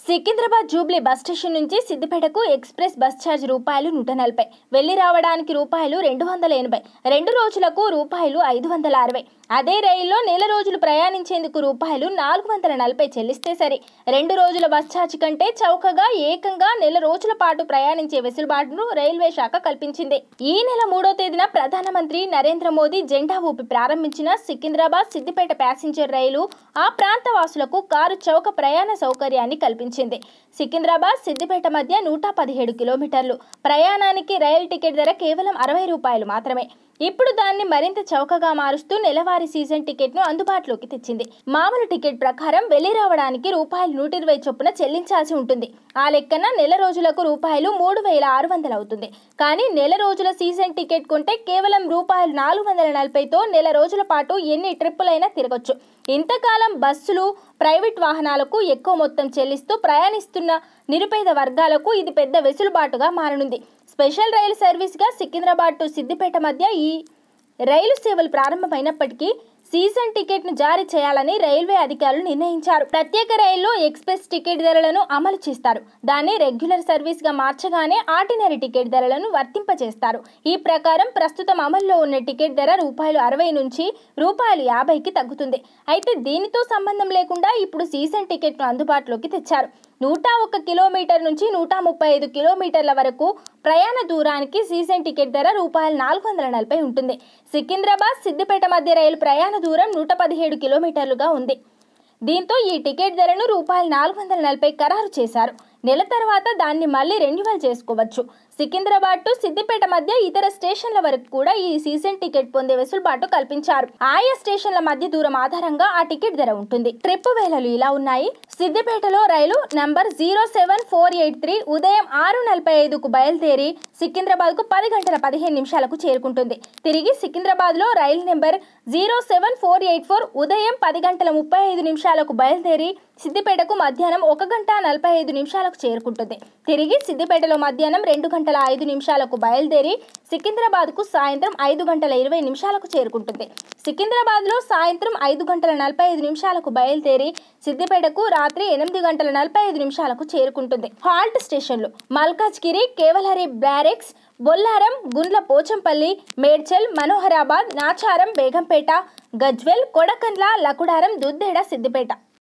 Secunderabad Jubilee bus station నుంచి సిద్దిపేటకు express bus charge రూపాయలు నూట నలభై వెళ్లి రావడానికి రూపాయలు రెండు వందల ఎనభై రెండు రోజులకు రూపాయలు ఐదు వందల అరవై అదే రైల్లో నెల రోజులు ప్రయాణించేందుకు రూపాయలు నాలుగు వందల నలభై చెల్లిస్తే సరి రెండు రోజుల బస్ ఛార్జ్ కంటే చౌకగా ఏకంగా నెల రోజుల పాటు ప్రయాణించే వెసులుబాటును రైల్వే శాఖ కల్పించింది ఈ నెల మూడో తేదీన ప్రధానమంత్రి నరేంద్ర మోదీ జెండా ఊపి ప్రారంభించిన సికింద్రాబాద్ సిద్దిపేట ప్యాసింజర్ రైలు ఆ ప్రాంత వాసులకు కారు చౌక ప్రయాణ సౌకర్యాన్ని కల్పించింది సికింద్రాబాద్ సిద్దిపేట మధ్య నూట పదిహేడు కిలోమీటర్లు ప్రయాణానికి రైలు టికెట్ ధర కేవలం అరవై రూపాయలు మాత్రమే ఇప్పుడు దాన్ని మరింత చౌకగా మారుస్తూ నెలవారీ సీజన్ టికెట్ ను అందుబాటులోకి తెచ్చింది మామూలు టికెట్ ప్రకారం వెళ్లి రావడానికి రూపాయలు నూట ఇరవై చొప్పున చెల్లించాల్సి ఉంటుంది ఆ లెక్కన నెల రోజులకు రూపాయలు మూడు వేల ఆరు వందలు అవుతుంది కానీ నెల రోజుల సీజన్ టికెట్ కొంటే కేవలం రూపాయలు నాలుగు వందల నలభైతో నెల రోజుల పాటు ఎన్ని ట్రిప్పులైనా తిరగొచ్చు ఇంతకాలం బస్సులు ప్రైవేట్ వాహనాలకు ఎక్కువ మొత్తం చెల్లిస్తూ ప్రయాణిస్తున్న నిరుపేద వర్గాలకు ఇది పెద్ద వెసులుబాటుగా మారనుంది స్పెషల్ రైలు సర్వీస్గా సికింద్రాబాద్ టు సిద్దిపేట మధ్య ఈ రైలు సేవలు ప్రారంభమైనప్పటికీ సీజన్ టికెట్ను జారీ చేయాలని రైల్వే అధికారులు నిర్ణయించారు ప్రత్యేక రైల్లో ఎక్స్ప్రెస్ టికెట్ ధరలను అమలు చేస్తారు దాన్ని రెగ్యులర్ సర్వీస్గా మార్చగానే ఆర్డినరీ టికెట్ ధరలను వర్తింపజేస్తారు ఈ ప్రకారం ప్రస్తుతం అమల్లో ఉన్న టికెట్ ధర రూపాయలు అరవై నుంచి రూపాయలు యాభైకి తగ్గుతుంది అయితే దీనితో సంబంధం లేకుండా ఇప్పుడు సీజన్ టికెట్ను అందుబాటులోకి తెచ్చారు నూట ఒక్క కిలోమీటర్ నుంచి నూట ముప్పై ఐదు కిలోమీటర్ల వరకు ప్రయాణ దూరానికి సీజన్ టికెట్ ధర రూపాయలు నాలుగు వందల నలభై ఉంటుంది సికింద్రాబాద్ సిద్దిపేట మధ్య రైలు ప్రయాణ దూరం నూట పదిహేడు కిలోమీటర్లుగా ఉంది దీంతో ఈ టికెట్ ధరను రూపాయలు నాలుగు వందల నలభై ఖరారు చేశారు నెల తర్వాత దాన్ని మళ్ళీ రెన్యువల్ చేసుకోవచ్చు సికింద్రాబాద్ టు సిద్దిపేట మధ్య ఇతర స్టేషన్ల వరకు కూడా ఈ సీజన్ టికెట్ పొందే వెసులుబాటు కల్పించారు ఆయా స్టేషన్ల మధ్య దూరం ఆధారంగా ఆ టికెట్ ధర ఉంటుంది ట్రిప్ వేళలు ఇలా ఉన్నాయి సిద్దిపేటలో రైలు number zero seven four eight three ఉదయం ఆరు నలభై ఐదుకు బయలుదేరి సికింద్రాబాద్ కు పది గంటల పదిహేను నిమిషాలకు చేరుకుంటుంది తిరిగి సికింద్రాబాద్ లో రైలు number zero seven four eight four ఉదయం పది గంటల ముప్పై ఐదు నిమిషాలకు బయలుదేరి సిద్దిపేటకు మధ్యాహ్నం ఒక గంట నలభై ఐదు నిమిషాలకు చేరుకుంటుంది తిరిగి సిద్దిపేటలో మధ్యాహ్నం రెండు గంటల ఐదు నిమిషాలకు బయలుదేరి సికింద్రాబాద్కు సాయంత్రం ఐదు గంటల ఇరవై నిమిషాలకు చేరుకుంటుంది సికింద్రాబాద్లో సాయంత్రం ఐదు గంటల నలభై ఐదు నిమిషాలకు బయలుదేరి సిద్దిపేటకు రాత్రి ఎనిమిది గంటల నలభై ఐదు నిమిషాలకు చేరుకుంటుంది హాల్ట్ స్టేషన్లు మల్కాజ్గిరి కేవలహరి బ్లారెక్స్ బొల్లారం గుండ్ల పోచంపల్లి మేడ్చల్ మనోహరాబాద్ నాచారం బేగంపేట గజ్వెల్ కొడకండ్ల లకుడారం దుద్దేడ సిద్దిపేట